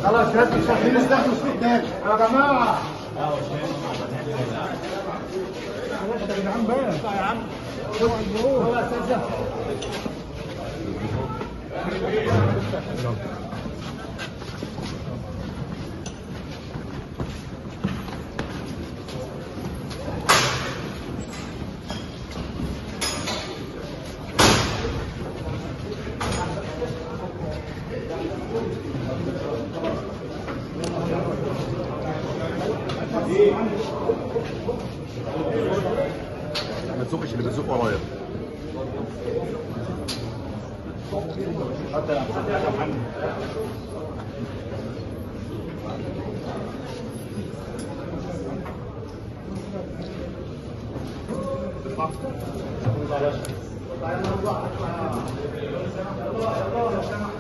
خلاص هات الشاحنين استخدموا سوق تاني يا جماعه خلاص يا جدعان بقى يا عم هو يا استاذ ما تزقش اللي بتزق ورايا خلاص